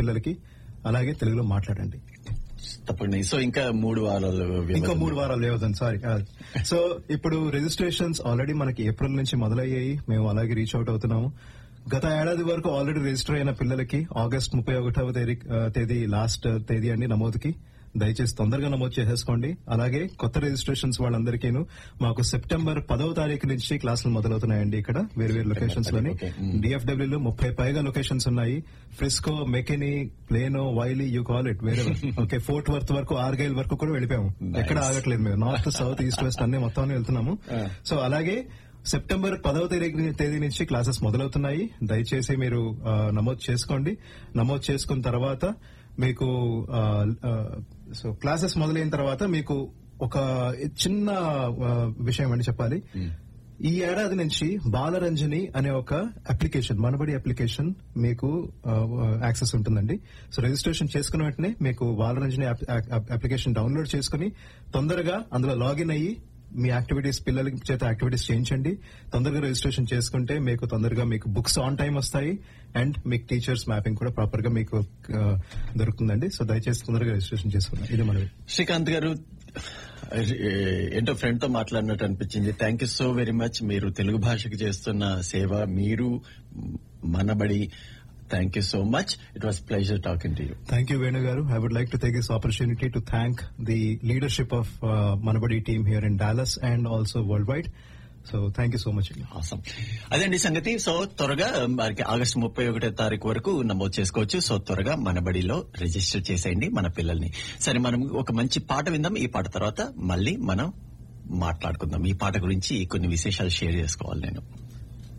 పిల్లలకి అలాగే తెలుగులో మాట్లాడండి తప్పకుండా సో ఇంకా మూడు వారాలు వ్యవధి ఇంకా ఉంది. మూడు వారాలు లేవదండి సారీ సో ఇప్పుడు రిజిస్ట్రేషన్స్ ఆల్రెడీ మనకి ఏప్రిల్ నుంచి మొదలయ్యాయి మేము అలాగే రీచ్ అవుట్ అవుతున్నాము గత ఏడాది వరకు ఆల్రెడీ రిజిస్టర్ అయిన పిల్లలకి ఆగస్ట్ ముప్పై ఒకటవ తేదీ ఆ, తేదీ లాస్ట్ తేదీ అండి నమోదుకి దయచేసి తొందరగా నమోదు చేసేసుకోండి అలాగే కొత్త రిజిస్ట్రేషన్స్ వాళ్ళందరికీను మాకు సెప్టెంబర్ పదవ తారీఖు నుంచి క్లాసులు మొదలవుతున్నాయండి ఇక్కడ వేరు వేరు లొకేషన్స్ లోని Okay. Mm. డిఎఫ్డబ్ల్యూ లో ముప్పై పైగా లొకేషన్స్ ఉన్నాయి Frisco McKinney Plano Wylie you call it వేరే ఓకే ఫోర్ట్ వర్త్ వరకు ఆర్గైల్ వరకు కూడా వెళ్ళిపోయాము Nice. ఎక్కడ ఆగట్లేదు మేము నార్త్ సౌత్ ఈస్ట్ వెస్ట్ అన్ని మొత్తం వెళ్తున్నాము Ah. సో అలాగే సెప్టెంబర్ పదవ తేదీ తేదీ నుంచి క్లాసెస్ మొదలవుతున్నాయి దయచేసి మీరు ఆ, నమోదు చేసుకోండి నమోదు చేసుకున్న తర్వాత మీకు ఆ, ఆ, సో క్లాసెస్ మొదలైన తర్వాత మీకు ఒక చిన్న ఆ, విషయం అని చెప్పాలి ఈ ఏడాది నుంచి బాలరంజని అనే ఒక అప్లికేషన్ మనబడి అప్లికేషన్ మీకు యాక్సెస్ ఉంటుందండి సో రిజిస్ట్రేషన్ చేసుకున్న వెంటనే మీకు Balaranjani app- app- application download చేసుకుని తొందరగా అందులో లాగిన్ అయ్యి మీ యాక్టివిటీస్ పిల్లల చేత యాక్టివిటీస్ చేయించండి తొందరగా రిజిస్ట్రేషన్ చేసుకుంటే మీకు తొందరగా మీకు బుక్స్ ఆన్ టైం వస్తాయి అండ్ మీకు టీచర్స్ మ్యాపింగ్ కూడా ప్రాపర్ గా మీకు ఆ, దొరుకుతుందండి సో దయచేసి తొందరగా రిజిస్ట్రేషన్ చేసుకుందాం ఇది మనవి శ్రీకాంత్ గారు ఏ, ఏంటో ఫ్రెండ్ తో మాట్లాడినట్టు అనిపించింది thank you so very much మీరు తెలుగు భాషకి చేస్తున్న సేవ మీరు Manabadi thank you so much it was pleasure talking to you Thank you, Venu Garu. I would like to take this opportunity to thank the leadership of uh, Manabadi team here in Dallas and also worldwide. So thank you so much. అవసరం అదండి సంగతి so త్వరగా మనకి August ముప్పై ఒకటో తారీఖు వరకు నమోదు చేసుకోవచ్చు సో త్వరగా మన బడిలో రిజిస్టర్ చేసేయండి మన పిల్లల్ని సరే మనం ఒక మంచి పాట విందాం ఈ పాట తర్వాత మళ్ళీ మనం మాట్లాడుకుందాం ఈ పాట గురించి కొన్ని విశేషాలు షేర్ చేసుకోవాలి నేను